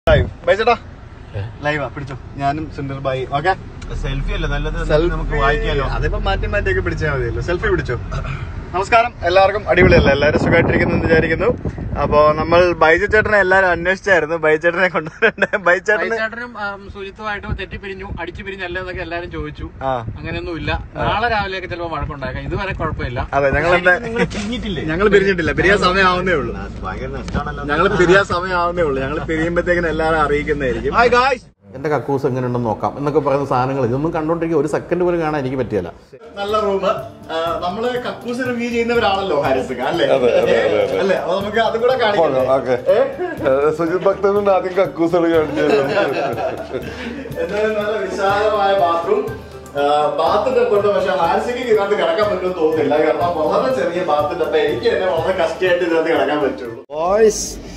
Live by ചേട്ടാ ലൈവാ പിടിച്ചോ ഞാനും സുന്ദർ ബായി ഓക്കെ സെൽഫി അല്ലേ നല്ലത് നമുക്ക് വായിക്കാലോ അതിപ്പോ മാറ്റി മാറ്റിയൊക്കെ പിടിച്ചാൽ മതിയല്ലോ സെൽഫി പിടിച്ചോ നമസ്കാരം എല്ലാവർക്കും അടിപൊളിയല്ല എല്ലാവരും സുഖമായിട്ടിരിക്കുന്നു എന്ന് വിചാരിക്കുന്നു അപ്പോ നമ്മൾ ബൈജു ചേട്ടനെ എല്ലാരും അന്വേഷിച്ചായിരുന്നു ബൈ ചേട്ടനെ കൊണ്ടുവരണ്ടേ ബൈ ചേട്ടന് ചേട്ടനും ശുചിത്വമായിട്ടും തെറ്റിപ്പിരിഞ്ഞു അടിച്ചു പിരിഞ്ഞല്ലേ എന്നൊക്കെ എല്ലാരും ചോദിച്ചു ആ അങ്ങനെയൊന്നും ഇല്ല നാളെ രാവിലെയൊക്കെ ചിലപ്പോൾ വഴക്കുണ്ടാക്കാം ഇതുവരെ കുഴപ്പമില്ല അതെ ഞങ്ങൾ എന്താ നിങ്ങൾ പിരിഞ്ഞിട്ടില്ലേ ഞങ്ങൾ പിരിഞ്ഞിട്ടില്ല പിരിയാൻ സമയമാവുന്നേ ഉള്ളൂ ഭയങ്കര നഷ്ടമാണല്ലോ ഞങ്ങൾ പിരിയാൻ സമയമാവുന്നേ ഉള്ളൂ ഞങ്ങൾ പിരിയുമ്പോഴത്തേക്കിനും എല്ലാവരും അറിയിക്കുന്നതായിരിക്കും ഹായ് ഗായ്സ് എൻ്റെ കക്കൂസ് എങ്ങനെ ഉണ്ടെന്ന് നോക്കാം എന്നൊക്കെ പറയുന്ന സാധനങ്ങൾ ഇതൊന്നും കണ്ടോണ്ടിരിക്കുക ഒരു സെക്കൻഡ് പോലും കാണാൻ എനിക്ക് പറ്റിയല്ല നല്ല റൂം നമ്മള് കക്കൂസ് റിവ്യൂ ചെയ്യുന്നവരാണല്ലോ ഹാരിസ് അല്ലേ അല്ലേ അപ്പൊ നമുക്ക് അതും കൂടെ കാണിക്കാം ഓക്കെ സുജിത് ഭക്തനുണ്ട് ആദ്യം കക്കൂസുകൾ കാണിച്ചു എന്തായാലും നല്ല വിശാലമായ ബാത്റൂം ബാത്തിന്റെ കൊണ്ട് പക്ഷെ ഹാരിസിക്ക് ഇതിനകത്ത് കിടക്കാൻ പറ്റുമെന്ന് തോന്നുന്നില്ല കാരണം വളരെ ചെറിയ ബാത്തിന്റെ അപ്പൊ എനിക്ക് തന്നെ വളരെ കഷ്ടമായിട്ട് ഇതിനകത്ത് കിടക്കാൻ പറ്റുള്ളൂ Boys,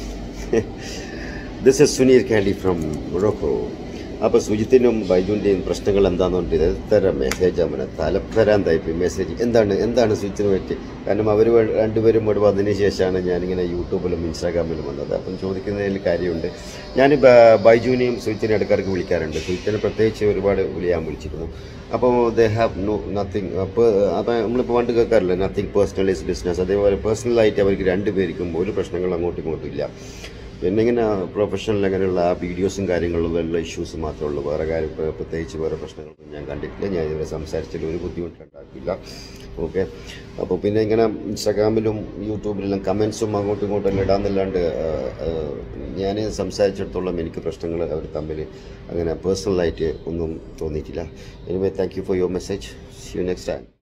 this is Sunir Candy from Morocco. അപ്പോൾ സുജിത്തിനും ബൈജുവിൻ്റെയും പ്രശ്നങ്ങൾ എന്താണെന്നുണ്ട് എത്ര മെസ്സേജ് അവനെ തലപ്പരാന്തായിപ്പോയി മെസ്സേജ് എന്താണ് എന്താണ് സുജിത്തിന് പറ്റി കാരണം അവർ രണ്ടുപേരും ഇവിടെ വന്നതിന് ശേഷമാണ് ഞാനിങ്ങനെ യൂട്യൂബിലും ഇൻസ്റ്റാഗ്രാമിലും വന്നത് അപ്പം ചോദിക്കുന്നതിൽ കാര്യമുണ്ട് ഞാൻ ബ- ബൈജുവിനെയും സുജിത്തിനെ ഇടക്കാർക്ക് വിളിക്കാറുണ്ട് സുജിത്തിനെ പ്രത്യേകിച്ച് ഒരുപാട് വിളിയാൻ വിളിച്ചിരുന്നു അപ്പോൾ ദേ ഹാവ് നോ നത്തിങ് അപ്പോൾ അപ്പോൾ നമ്മളിപ്പോൾ പണ്ട് കേൾക്കാറില്ല നത്തിങ് പേഴ്സണൽ ഇസ് ബിസിനസ് അതേപോലെ പേഴ്സണലായിട്ട് അവർക്ക് രണ്ടുപേർക്കും ഒരു പ്രശ്നങ്ങളും അങ്ങോട്ടും ഇങ്ങോട്ടും ഇല്ല പിന്നെ ഇങ്ങനെ പ്രൊഫഷണൽ അങ്ങനെയുള്ള ആ വീഡിയോസും കാര്യങ്ങളും ഉള്ള ഇഷ്യൂസ് മാത്രമേ ഉള്ളൂ വേറെ കാര്യം പ്ര- പ്രത്യേകിച്ച് വേറെ പ്രശ്നങ്ങളൊന്നും ഞാൻ കണ്ടിട്ടില്ല ഞാൻ ഇതുവരെ സംസാരിച്ചതിൽ ഒരു ബുദ്ധിമുട്ടുണ്ടാക്കില്ല ഓക്കെ അപ്പോൾ പിന്നെ ഇങ്ങനെ ഇൻസ്റ്റാഗ്രാമിലും യൂട്യൂബിലും കമൻസും അങ്ങോട്ടും ഇങ്ങോട്ടും എല്ലാം ഇടാന്നല്ലാണ്ട് ഞാൻ സംസാരിച്ചിടത്തോളം എനിക്ക് പ്രശ്നങ്ങൾ അവർ തമ്മിൽ അങ്ങനെ പേഴ്സണലായിട്ട് ഒന്നും തോന്നിയിട്ടില്ല anyway thank you for your message see you next time